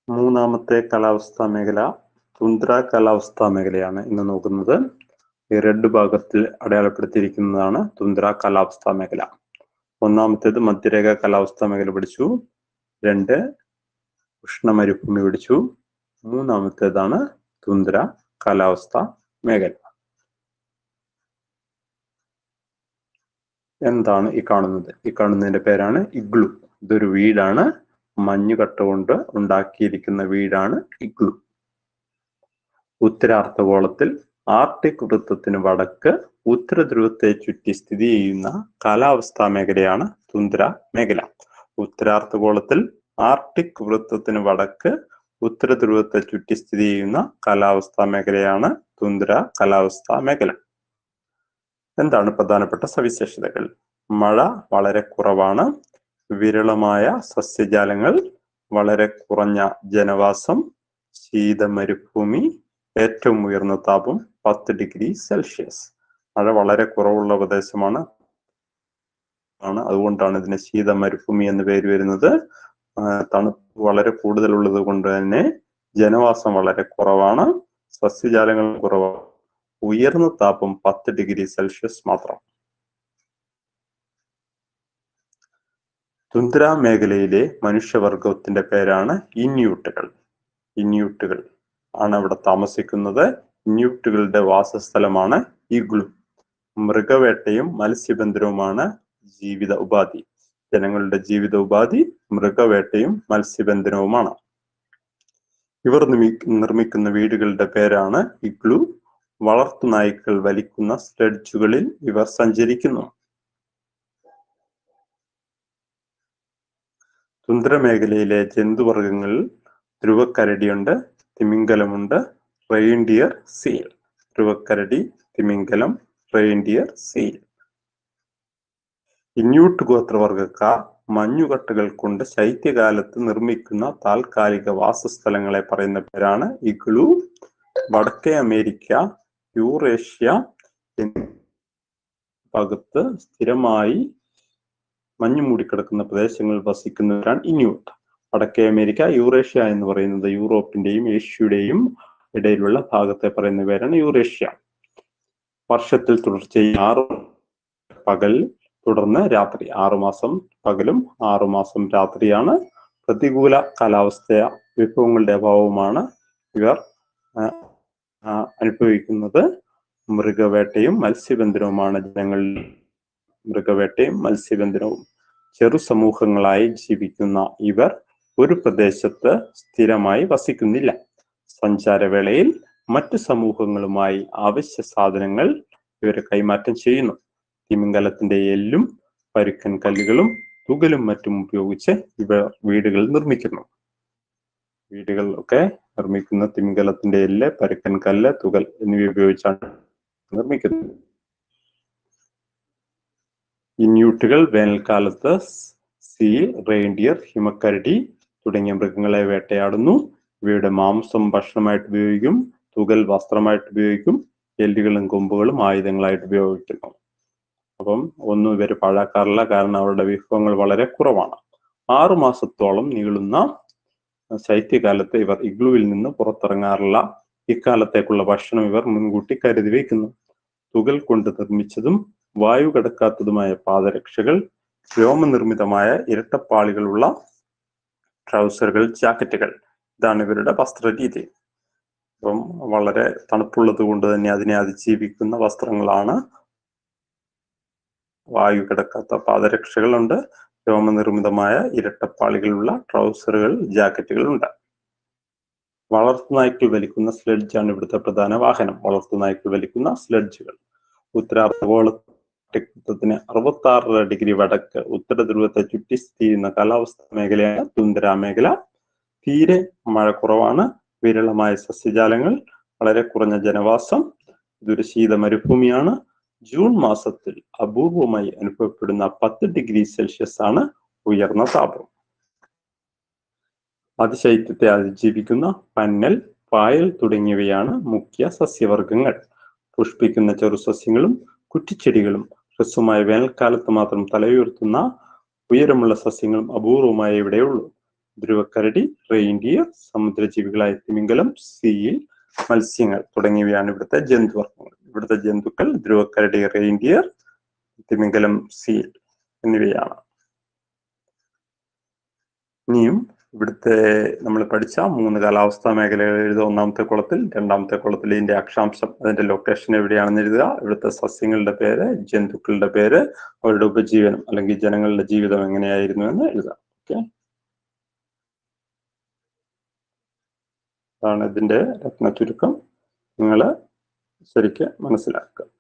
മൂന്നാമത്തെ കാലാവസ്ഥാ മേഖല തുന്ദ്ര കാലാവസ്ഥാ മേഖലയാണ് ഇന്ന് നോക്കുന്നത് ഈ റെഡ് ഭാഗത്തിൽ അടയാളപ്പെടുത്തിയിരിക്കുന്നതാണ് തുന്ദ്ര കാലാവസ്ഥാ മേഖല ഒന്നാമത്തേത് മധ്യരേഖ കാലാവസ്ഥാ മേഖല പഠിച്ചു രണ്ട് ഉഷ്ണ മരുഭൂമി പഠിച്ചു മൂന്നാമത്തേതാണ് തുന്ദ്ര കാലാവസ്ഥാ മേഖല എന്താണ് ഈ കാണുന്നത് ഈ കാണുന്നതിന്റെ പേരാണ് ഇഗ്ലു ഇതൊരു വീടാണ് മഞ്ഞുകട്ട കൊണ്ട് ഉണ്ടാക്കിയിരിക്കുന്ന വീടാണ് ഇഗ്ലു ഉത്തരാർദ്ധഗോളത്തിൽ ആർട്ടിക് വൃത്തത്തിന് വടക്ക് ഉത്തരധ്രുവത്തെ ചുറ്റി സ്ഥിതി ചെയ്യുന്ന കാലാവസ്ഥാ മേഖലയാണ് തുന്ദ്ര മേഖല ഉത്തരാർദ്ധഗോളത്തിൽ ആർട്ടിക് വൃത്തത്തിന് വടക്ക് ഉത്തരധ്രുവത്തെ ചുറ്റി സ്ഥിതി ചെയ്യുന്ന കാലാവസ്ഥാ മേഖലയാണ് തുന്ദ്ര കാലാവസ്ഥാ മേഖല എന്താണ് പ്രധാനപ്പെട്ട സവിശേഷതകൾ മഴ വളരെ കുറവാണ് വിരളമായ സസ്യജാലങ്ങൾ വളരെ കുറഞ്ഞ ജനവാസം ശീത മരുഭൂമി ഏറ്റവും ഉയർന്ന താപം പത്ത് ഡിഗ്രി സെൽഷ്യസ് മഴ വളരെ കുറവുള്ള പ്രദേശമാണ് ആണ് അതുകൊണ്ടാണ് ഇതിന് ശീത മരുഭൂമി എന്ന് പേര് വരുന്നത് തണുപ്പ് വളരെ കൂടുതലുള്ളത് കൊണ്ട് തന്നെ ജനവാസം വളരെ കുറവാണ് സസ്യജാലങ്ങൾ കുറവാണ് ഉയർന്ന താപം പത്ത് ഡിഗ്രി സെൽഷ്യസ് മാത്രം തുന്ദ്ര മേഖലയിലെ മനുഷ്യവർഗത്തിന്റെ പേരാണ് ഇന്യൂട്ടുകൾ ഇന്യൂട്ടുകൾ ആണ് അവിടെ താമസിക്കുന്നത് ഇന്യൂട്ടുകളുടെ വാസസ്ഥലമാണ് ഇഗ്ലു മൃഗവേട്ടയും മത്സ്യബന്ധനവുമാണ് ജീവിത ഉപാധി ജനങ്ങളുടെ ജീവിത ഉപാധി മൃഗവേട്ടയും മത്സ്യബന്ധനവുമാണ് ഇവർ നിർമ്മിക്കുന്ന വീടുകളുടെ പേരാണ് ഇഗ്ലു വളർത്തു നായ്ക്കൾ വലിക്കുന്ന സ്ലെഡ്ജുകളിൽ ഇവർ സഞ്ചരിക്കുന്നു തുന്ദ്ര മേഖലയിലെ ജന്തുവർഗങ്ങളിൽ ധ്രുവക്കരടിയുണ്ട് തിമിംഗലമുണ്ട് റെയിൻഡിയർ സീൽ ധ്രുവക്കരടി തിമിംഗലം റെയിൻഡിയർ സീൽ ഇന്യൂട്ട് ഗോത്രവർഗക്കാർ മഞ്ഞുകട്ടകൾ കൊണ്ട് ശൈത്യകാലത്ത് നിർമ്മിക്കുന്ന താൽക്കാലിക വാസസ്ഥലങ്ങളെ പറയുന്ന പേരാണ് ഇഗ്ലു വടക്കേ അമേരിക്ക യൂറേഷ്യ ഭാഗത്ത് സ്ഥിരമായി മഞ്ഞു മൂടിക്കിടക്കുന്ന പ്രദേശങ്ങളിൽ വസിക്കുന്നവരാണ് ഇന്യൂട്ട് വടക്കേ അമേരിക്ക യൂറേഷ്യ എന്ന് പറയുന്നത് യൂറോപ്പിന്റെയും ഏഷ്യയുടെയും ഇടയിലുള്ള ഭാഗത്തെ പറയുന്ന പേരാണ് യൂറേഷ്യ വർഷത്തിൽ തുടർച്ചയായി ആറ് പകൽ തുടർന്ന് രാത്രി ആറുമാസം പകലും ആറുമാസം രാത്രിയാണ് പ്രതികൂല കാലാവസ്ഥ വിഭവങ്ങളുടെ അഭാവമാണ് ഇവർ അനുഭവിക്കുന്നത് മൃഗവേട്ടയും മത്സ്യബന്ധനവുമാണ് ജനങ്ങളിൽ മൃഗവേട്ടയും മത്സ്യബന്ധനവും ചെറു സമൂഹങ്ങളായി ജീവിക്കുന്ന ഇവർ ഒരു പ്രദേശത്ത് സ്ഥിരമായി വസിക്കുന്നില്ല സഞ്ചാരവേളയിൽ മറ്റു സമൂഹങ്ങളുമായി അവശ്യ സാധനങ്ങൾ ഇവർ കൈമാറ്റം ചെയ്യുന്നു തിമിംഗലത്തിന്റെ എല്ലും പരുക്കൻ കല്ലുകളും തുകലും മറ്റും ഉപയോഗിച്ച് ഇവർ വീടുകൾ നിർമ്മിക്കുന്നു വീടുകൾ ഒക്കെ നിർമ്മിക്കുന്ന തിമിംഗലത്തിന്റെ എല്ല് പരുക്കൻ കല്ല് തുകൽ എന്നിവ ഉപയോഗിച്ചാണ് നിർമ്മിക്കുന്നത് ഇന്യൂട്ടുകൾ വേനൽക്കാലത്ത് സീൽ റെയിൻഡിയർ ഹിമക്കരടി തുടങ്ങിയ മൃഗങ്ങളെ വേട്ടയാടുന്നു ഇവയുടെ മാംസം ഭക്ഷണമായിട്ട് ഉപയോഗിക്കും തുകൽ വസ്ത്രമായിട്ട് ഉപയോഗിക്കും എല്ലുകളും കൊമ്പുകളും ആയുധങ്ങളായിട്ട് ഉപയോഗിക്കുന്നു അപ്പം ഒന്നും ഇവർ പാഴാക്കാറില്ല കാരണം അവരുടെ വിഭവങ്ങൾ വളരെ കുറവാണ് ആറു മാസത്തോളം നീളുന്ന ശൈത്യകാലത്ത് ഇവർ ഇഗ്ലുവിൽ നിന്ന് പുറത്തിറങ്ങാറില്ല ഇക്കാലത്തേക്കുള്ള ഭക്ഷണം ഇവർ മുൻകൂട്ടി കരുതി വയ്ക്കുന്നു തുകൽ കൊണ്ട് നിർമ്മിച്ചതും വായു കടക്കാത്തതുമായ പാദരക്ഷകൾ രോമനിർമ്മിതമായ ഇരട്ടപ്പാളികളുള്ള ട്രൗസറുകൾ ജാക്കറ്റുകൾ ഇതാണ് ഇവരുടെ വസ്ത്രരീതി അപ്പം വളരെ തണുപ്പുള്ളത് കൊണ്ട് തന്നെ അതിനെ അതിജീവിക്കുന്ന വസ്ത്രങ്ങളാണ് വായു കിടക്കാത്ത പാദരക്ഷകളുണ്ട് രോമനിർമ്മിതമായ ഇരട്ടപ്പാളികളുള്ള ട്രൗസറുകൾ ജാക്കറ്റുകൾ ഉണ്ട് വളർത്തുനായ്ക്കൾ വലിക്കുന്ന സ്ലെഡ്ജാണ് ഇവിടുത്തെ പ്രധാന വാഹനം വളർത്തുനായ്ക്കൾ വലിക്കുന്ന സ്ലെഡ്ജുകൾ ഉത്തരാർദ്ധഗോളത്തിന് അറുപത്തി ആറ് ഡിഗ്രി വടക്ക് ഉത്തര ധ്രുവത്തെ ചുറ്റി സ്ഥിതി ചെയ്യുന്ന കാലാവസ്ഥാ മേഖലയാണ് തുന്ദ്ര മേഖല തീരെ മഴ കുറവാണ് വിരളമായ സസ്യജാലങ്ങൾ വളരെ കുറഞ്ഞ ജനവാസം ഇതൊരു ശീത മരുഭൂമിയാണ് ജൂൺ മാസത്തിൽ അപൂർവമായി അനുഭവപ്പെടുന്ന പത്ത് ഡിഗ്രി സെൽഷ്യസ് ആണ് ഉയർന്ന താപം അതിശൈത്യത്തെ അതിജീവിക്കുന്ന പന്നൽ പായൽ തുടങ്ങിയവയാണ് മുഖ്യ സസ്യവർഗങ്ങൾ പുഷ്പിക്കുന്ന ചെറുസസ്യങ്ങളും കുറ്റിച്ചെടികളും ഹ്രസ്വമായ വേനൽക്കാലത്ത് മാത്രം തലയുയർത്തുന്ന ഉയരമുള്ള സസ്യങ്ങളും അപൂർവമായി ഇവിടെയുള്ളൂ ധ്രുവക്കരടി റെയിൻഡിയർ സമുദ്രജീവികളായ തിമിംഗലം സീൽ മത്സ്യങ്ങൾ തുടങ്ങിയവയാണ് ഇവിടുത്തെ ജന്തുവർഗ്ഗങ്ങൾ ഇവിടുത്തെ ജന്തുക്കൾ ധ്രുവക്കരടി റെയിൻഡിയർ തിമിംഗലം സീൽ എന്നിവയാണ് ഇനിയും ഇവിടുത്തെ നമ്മൾ പഠിച്ച മൂന്ന് കാലാവസ്ഥാ മേഖലകൾ എഴുതുക ഒന്നാമത്തെ കുളത്തിൽ രണ്ടാമത്തെ കുളത്തിൽ ഇതിന്റെ അക്ഷാംശം അതിന്റെ ലൊക്കേഷൻ എവിടെയാണെന്ന് എഴുതുക ഇവിടുത്തെ സസ്യങ്ങളുടെ പേര് ജന്തുക്കളുടെ പേര് അവരുടെ ഉപജീവനം അല്ലെങ്കിൽ ജനങ്ങളുടെ ജീവിതം എങ്ങനെയായിരുന്നു എന്ന് എഴുതാം ഓക്കെ അതാണ് ഇതിന്റെ രത്ന ചുരുക്കം നിങ്ങൾ ശരിക്ക് മനസ്സിലാക്കുക